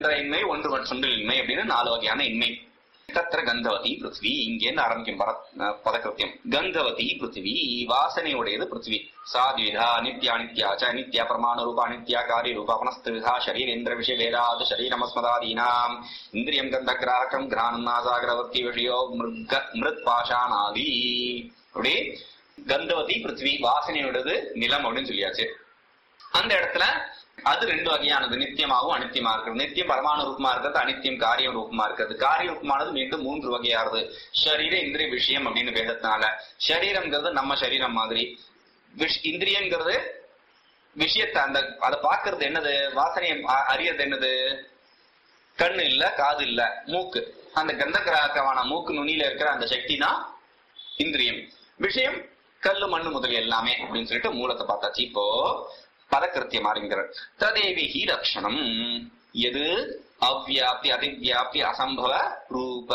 இத்தனை இன்மை ஒன்று மற்றொன்று இன்மை அப்படின்னு நாலு வகையான இன்மை தத்திர கந்தவதி பிருத்திவி இங்கேருந்து ஆரம்பிக்கும் பர பதக்கிருத்தியம் கந்தவதி பிருத்திவி வாசனையுடையது பிருத்திவி சாத்விதா நித்யா நித்யாச்ச நித்யா பிரமாண ரூபா நித்யா காரிய ரூபா புனஸ்திருதா சரீரேந்திர விஷய வேதாது சரீரமஸ்மதாதீனாம் இந்திரியம் கந்த கிராகம் கிரானம் நாசாகரவர்த்தி விஷயோ மிருக மிருத் பாஷானாதி அப்படி கந்தவதி பிருத்திவி வாசனையுடையது நிலம் அப்படின்னு சொல்லியாச்சு அந்த இடத்துல அது ரெண்டு வகையானது நித்தியமாகவும் அனித்தியமா இருக்கிறது நித்தியம் பரமாணு ரூபமா இருக்கிறது அனித்தியம் காரியம் ரூபமா இருக்கிறது காரிய ரூபமானது மீண்டும் மூன்று வகையானது ஷரீர இந்திரிய விஷயம் அப்படின்னு வேதத்தினால சரீரம்ங்கிறது நம்ம சரீரம் மாதிரி விஷ்- இந்திரியங்கிறது விஷயத்தை அந்த அதை பாக்குறது என்னது வாசனையை அ- அறியறது என்னது கண்ணு இல்ல காது இல்ல மூக்கு அந்த கந்த கிராகமான மூக்கு நுனியில இருக்கிற அந்த சக்தி தான் இந்திரியம் விஷயம் கல்லு மண்ணு முதலிய எல்லாமே அப்படின்னு சொல்லிட்டு மூலத்தை பார்த்தாச்சு இப்போ பதக்கிருத்தியம் ஆரம்பிக்கிறார் ததேவி ஹி லட்சணம் எது அவ்வியாப்தி அதிவியாப்தி அசம்பவ ரூப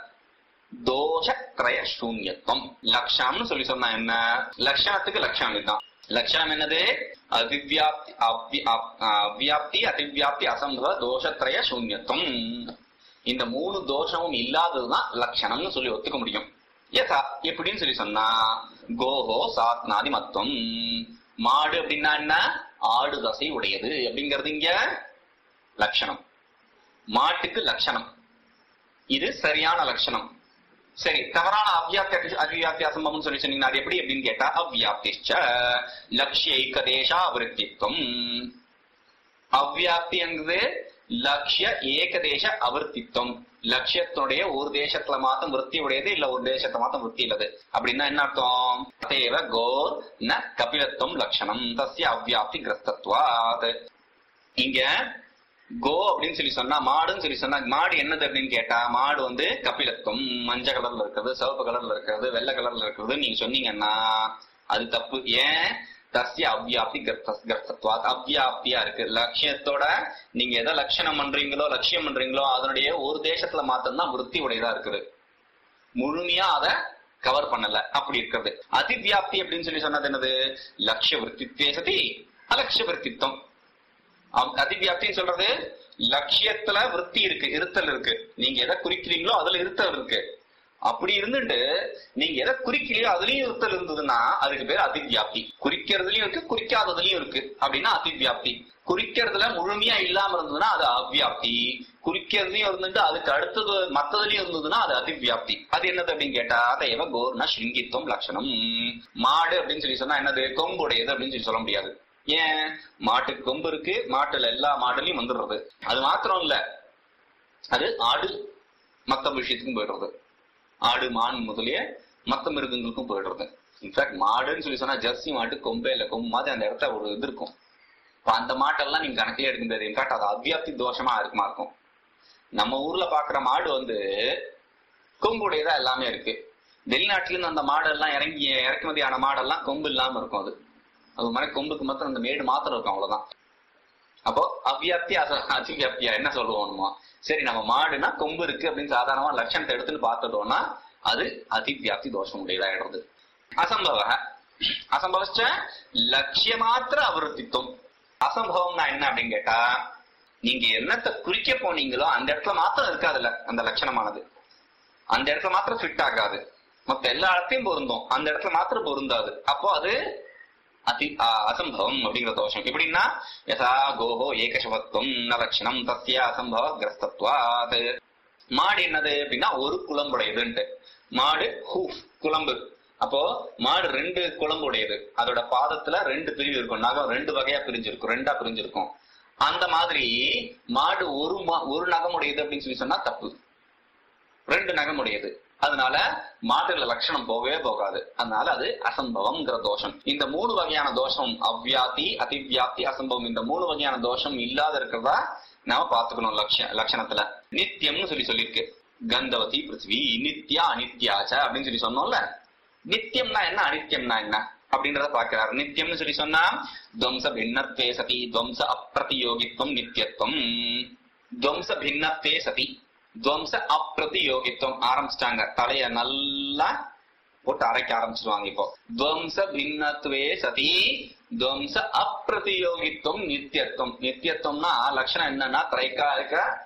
தோஷத்ரய சூன்யத்துவம் லட்சணம்னு சொல்லி சொன்னா என்ன லட்சணத்துக்கு லட்சணம் இதுதான் லட்சணம் என்னது அவிவியாப்தி அவ்வி- அப்- அவ்வியாப்தி அதிவியாப்தி அசம்பவ தோஷத்ரய சூன்யத்துவம் இந்த மூணு தோஷமும் இல்லாததுதான் லட்சணம்னு சொல்லி ஒத்துக்க முடியும் யதா எப்படின்னு சொல்லி சொன்னா கோஹோ சாத்னாதி மத்துவம் மாடு அப்படின்னா என்ன ஆடு தசை உடையது அப்படிங்கிறது இங்க லட்சணம் மாட்டுக்கு லட்சணம் இது சரியான லட்சணம் சரி தவறான அவ்வியாப்தி அவ்வியாப்தி அசம்பவம் சொல்லி சொன்னீங்கன்னா அது எப்படி அப்படின்னு கேட்டா அவ்வியாப்திச்ச லட்சிய தேசா விருத்தித்வம் அவ்வியாப்திங்கிறது லட்சிய ஏகதேச அவர்த்தித்வம் லட்சியத்தினுடைய ஒரு தேசத்துல மாத்தம் விருத்தி உடையது இல்ல ஒரு தேசத்தை மாத்தம் விருத்தி இல்லது அப்படின்னா என்ன அர்த்தம் தேவ கோர் ந கபிலத்துவம் லட்சணம் தஸ்ய அவ்வியாப்தி கிரஸ்தத்வாத் இங்க கோ அப்படின்னு சொல்லி சொன்னா மாடுன்னு சொல்லி சொன்னா மாடு என்னது அப்படின்னு கேட்டா மாடு வந்து கபிலத்துவம் மஞ்சள் கலர்ல இருக்கிறது சிவப்பு கலர்ல இருக்கிறது வெள்ளை கலர்ல இருக்கிறது நீங்க சொன்னீங்கன்னா அது தப்பு ஏன் தஸ்ய அவ்வியாப்தி கர்த்தத்வாத் அவ்வியாப்தியா இருக்கு லட்சியத்தோட நீங்க எதை லட்சணம் பண்றீங்களோ லட்சியம் பண்றீங்களோ அதனுடைய ஒரு தேசத்துல மாத்திரம் விருத்தி உடையதா இருக்குது முழுமையா அத கவர் பண்ணல அப்படி இருக்கிறது அதிவியாப்தி அப்படின்னு சொல்லி சொன்னது என்னது லட்சிய விற்த்தித்வே சதி அலட்சிய விற்த்தித்வம் அவ்- அதிவியாப்தின்னு சொல்றது லட்சியத்துல விருத்தி இருக்கு இருத்தல் இருக்கு நீங்க எதை குறிக்கிறீங்களோ அதுல இருத்தல் இருக்கு அப்படி இருந்துட்டு நீங்க எதை குறிக்கலையோ அதுலயும் இருத்தல் இருந்ததுன்னா அதுக்கு பேர் அதிவியாப்தி குறிக்கிறதுலயும் இருக்கு குறிக்காததுலயும் இருக்கு அப்படின்னா அதிவியாப்தி குறிக்கிறதுல முழுமையா இல்லாம இருந்ததுன்னா அது அவ்வியாப்தி குறிக்கிறதுலயும் இருந்துட்டு அதுக்கு அடுத்தது மத்ததுலயும் இருந்ததுன்னா அது அதிவியாப்தி அது என்னது அப்படின்னு கேட்டா அதையவ கோர்ண ஸ்ருங்கித்துவம் லட்சணம் மாடு அப்படின்னு சொல்லி சொன்னா என்னது கொம்புடையது அப்படின்னு சொல்லி சொல்ல முடியாது ஏன் மாட்டுக்கு கொம்பு இருக்கு மாட்டுல எல்லா மாடுலயும் வந்துடுறது அது மாத்திரம் இல்ல அது ஆடு மத்த விஷயத்துக்கும் போயிடுறது ஆடு மான் முதலிய மத்த மிருகங்களுக்கும் போயிடுறது இன்ஃபேக்ட் மாடுன்னு சொல்லி சொன்னா ஜெர்சி மாட்டு கொம்பே இல்ல கொம்பு மாதிரி அந்த இடத்துல ஒரு இது இருக்கும் இப்ப அந்த மாட்டெல்லாம் நீங்க கணக்கிலே எடுக்க முடியாது இன்ஃபேக்ட் அது அவ்வியாப்தி தோஷமா இருக்குமா இருக்கும் நம்ம ஊர்ல பாக்குற மாடு வந்து கொம்புடையதா எல்லாமே இருக்கு வெளிநாட்டுல இருந்து அந்த மாடெல்லாம் இறங்கி இறக்குமதியான மாடெல்லாம் கொம்பு இல்லாம இருக்கும் அது அது மாதிரி கொம்புக்கு மாத்திரம் அந்த மேடு மாத்திரம் இருக்கும் அவ்வளவுதான் அப்போ அவ்வியாப்தி அச- அதிவியாப்தியா என்ன சொல்லுவோம் நம்ம சரி நம்ம மாடுனா கொம்பு இருக்கு அப்படின்னு சாதாரணமா லட்சணத்தை எடுத்துன்னு பார்த்துட்டோம்னா அது அதிவியாப்தி தோஷம் உடையதாயிடுறது அசம்பவ அசம்பவச்ச லட்சிய மாத்திர அவருத்தித்துவம் அசம்பவம்னா என்ன அப்படின்னு கேட்டா நீங்க என்னத்தை குறிக்க போனீங்களோ அந்த இடத்துல மாத்திரம் இருக்காதுல்ல அந்த லட்சணமானது அந்த இடத்துல மாத்திரம் ஃபிட் ஆகாது மத்த எல்லா இடத்தையும் பொருந்தும் அந்த இடத்துல மாத்திரம் பொருந்தாது அப்போ அது அதி ஆ, அசம்பவம் அப்படிங்கிற தோஷம் எப்படின்னா யதா கோஹோ ஏகசவத்துவம் ந லட்சணம் தஸ்ய அசம்பவ கிரஸ்தத்வாத் மாடு என்னது அப்படின்னா ஒரு குளம்புடையதுன்ட்டு மாடு ஹூஃப் குளம்பு அப்போ மாடு ரெண்டு குளம்பு உடையது அதோட பாதத்துல ரெண்டு பிரிவு இருக்கும் நகம் ரெண்டு வகையா பிரிஞ்சிருக்கும் ரெண்டா பிரிஞ்சிருக்கும் அந்த மாதிரி மாடு ஒரு மா- ஒரு நகம் உடையது அப்படின்னு சொல்லி சொன்னா தப்பு ரெண்டு நகம் உடையது அதனால மாட்டுல லட்சணம் போகவே போகாது அதனால அது அசம்பவம்ங்கிற தோஷம் இந்த மூணு வகையான தோஷம் அவ்வியாப்தி அதிவியாப்தி அசம்பவம் இந்த மூணு வகையான தோஷம் இல்லாத இருக்கிறதா நாம பாத்துக்கணும் லட்ச லட்சணத்துல நித்தியம்னு சொல்லி சொல்லியிருக்கு கந்தவதி பிருத்திவி நித்யா அனித்யாச்ச அப்படின்னு சொல்லி சொன்னோம்ல நித்தியம்னா என்ன அனித்தியம்னா என்ன அப்படின்றத பாக்குறாரு நித்தியம்னு சொல்லி சொன்னா துவம்ச பின்னத்வே சதி துவம்ச அப்பிரதியோகித்வம் நித்தியத்துவம் துவம்ச பின்னத்வே சதி துவம்ச அப்பிரதியோகித்துவம் ஆரம்பிச்சிட்டாங்க தலைய நல்லா போட்டு அரைக்க ஆரம்பிச்சிருவாங்க இப்போ துவம்ச பின்னத்வே சதி துவம்ச அப்பிரதியோகித்துவம் நித்தியத்துவம் நித்தியத்துவம்னா லட்சணம் என்னன்னா திரைக்கா இருக்க